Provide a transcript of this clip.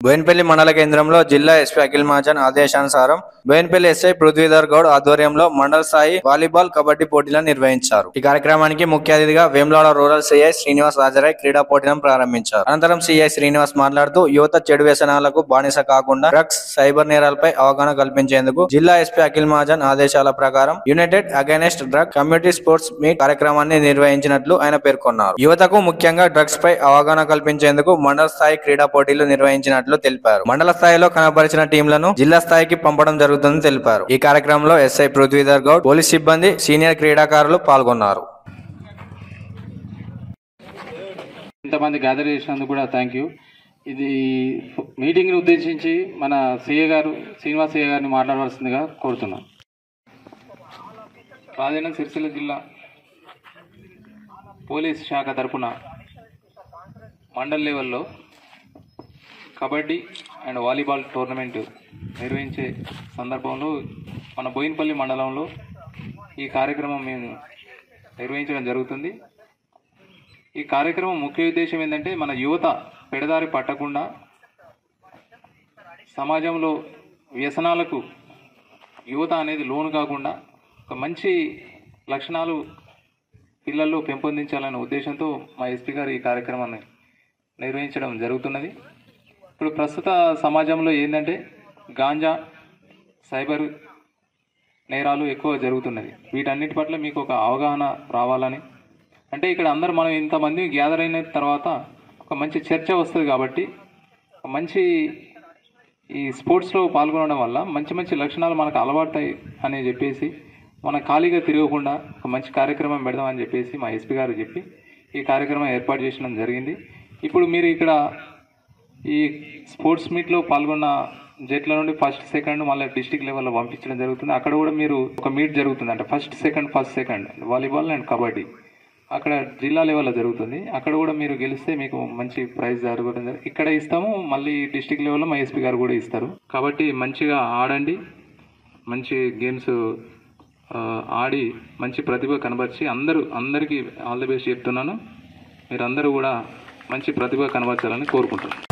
బోయినపల్లి మండల కేంద్రంలో జిల్లా ఎస్పీ అఖిల్ మహాజన్ ఆదేశానుసారం బోయినపల్లి ఎస్ఐ పృథ్వీధర్ గౌడ్ ఆధ్వర్యంలో మండల స్థాయి వాలీబాల్ కబడ్డీ పోటీలను నిర్వహించారు ఈ కార్యక్రమానికి ముఖ్య అతిథిగా వేములవాడ రూరల్ సిఐ శ్రీనివాస్ రాజరాయ్ క్రీడా పోటీలను ప్రారంభించారు అనంతరం సిఐ శ్రీనివాస్ మాట్లాడుతూ యువత చెడు వ్యసనాలకు బానిస కాకుండా డ్రగ్స్ సైబర్ నేరాలపై అవగాహన కల్పించేందుకు జిల్లా ఎస్పీ అఖిల్ మహాజన్ ఆదేశాల ప్రకారం united against drug community sports meet కార్యక్రమాన్ని నిర్వహించినట్లు ఆయన పేర్కొన్నారు యువతకు ముఖ్యంగా డ్రగ్స్ పై అవగాహన కల్పించేందుకు మండల స్థాయి క్రీడా పోటీలు నిర్వహించినట్లు తెలిపారు మండల స్థాయిలో కనబరిచిన టీంలను జిల్లా స్థాయికి పంపడం జరుగుతుందని తెలిపారు ఈ కార్యక్రమంలో ఎస్ఐ పృథ్వీధర్ గౌడ్ పోలీస్ సిబ్బంది సీనియర్ క్రీడాకారులు పాల్గొన్నారు ఇంతమంది గ్యాదర్ చేసినందుకు కూడా థ్యాంక్ యూ ఇది మీటింగ్ని ఉద్దేశించి మన సీఏ గారు శ్రీనివాస్ సీఏ గారిని మాట్లాడవలసిందిగా కోరుతున్నాం రాజన్న సిరిసిల్ల జిల్లా పోలీస్ శాఖ తరపున మండల్ లెవెల్లో కబడ్డీ అండ్ వాలీబాల్ టోర్నమెంట్ నిర్వహించే సందర్భంలో మన బోయినపల్లి మండలంలో ఈ కార్యక్రమం మేము నిర్వహించడం జరుగుతుంది ఈ కార్యక్రమం ముఖ్య ఉద్దేశం ఏంటంటే మన యువత పెడదారి పట్టకుండా సమాజంలో వ్యసనాలకు యువత అనేది లోను కాకుండా ఒక మంచి లక్షణాలు పిల్లల్లో పెంపొందించాలనే ఉద్దేశంతో మా ఎస్పీ గారు ఈ కార్యక్రమాన్ని నిర్వహించడం జరుగుతున్నది ఇప్పుడు ప్రస్తుత సమాజంలో ఏంటంటే గాంజా సైబర్ నేరాలు ఎక్కువ జరుగుతున్నది వీటన్నిటి పట్ల మీకు ఒక అవగాహన రావాలని అంటే ఇక్కడ అందరు మనం ఇంతమంది గ్యాదర్ అయిన తర్వాత ఒక మంచి చర్చ వస్తుంది కాబట్టి ఒక మంచి ఈ స్పోర్ట్స్లో పాల్గొనడం వల్ల మంచి మంచి లక్షణాలు మనకు అలవాటాయి అని చెప్పేసి మనం ఖాళీగా తిరగకుండా ఒక మంచి కార్యక్రమం పెడదామని చెప్పేసి మా ఎస్పీ గారు చెప్పి ఈ కార్యక్రమం ఏర్పాటు చేయడం జరిగింది ఇప్పుడు మీరు ఇక్కడ ఈ స్పోర్ట్స్ మీట్లో పాల్గొన్న జట్ల నుండి ఫస్ట్ సెకండ్ మళ్ళీ డిస్టిక్ లెవెల్లో పంపించడం జరుగుతుంది అక్కడ కూడా మీరు ఒక మీట్ జరుగుతుంది అంటే first second first second volleyball and kabaddi అక్కడ జిల్లా లెవెల్లో జరుగుతుంది అక్కడ కూడా మీరు గెలిస్తే మీకు మంచి ప్రైజ్ జరగడం జరుగు- ఇక్కడ ఇస్తాము మళ్ళీ డిస్టిక్ లెవెల్లో మా ఎస్పీ గారు కూడా ఇస్తారు కాబట్టి మంచిగా ఆడండి మంచి గేమ్స్ ఆ, ఆడి మంచి ప్రతిభ కనబరిచి అందరూ అందరికీ ఆల్ ది బెస్ట్ చెప్తున్నాను మీరందరూ కూడా మంచి ప్రతిభ కనబరచాలని కోరుకుంటున్నాను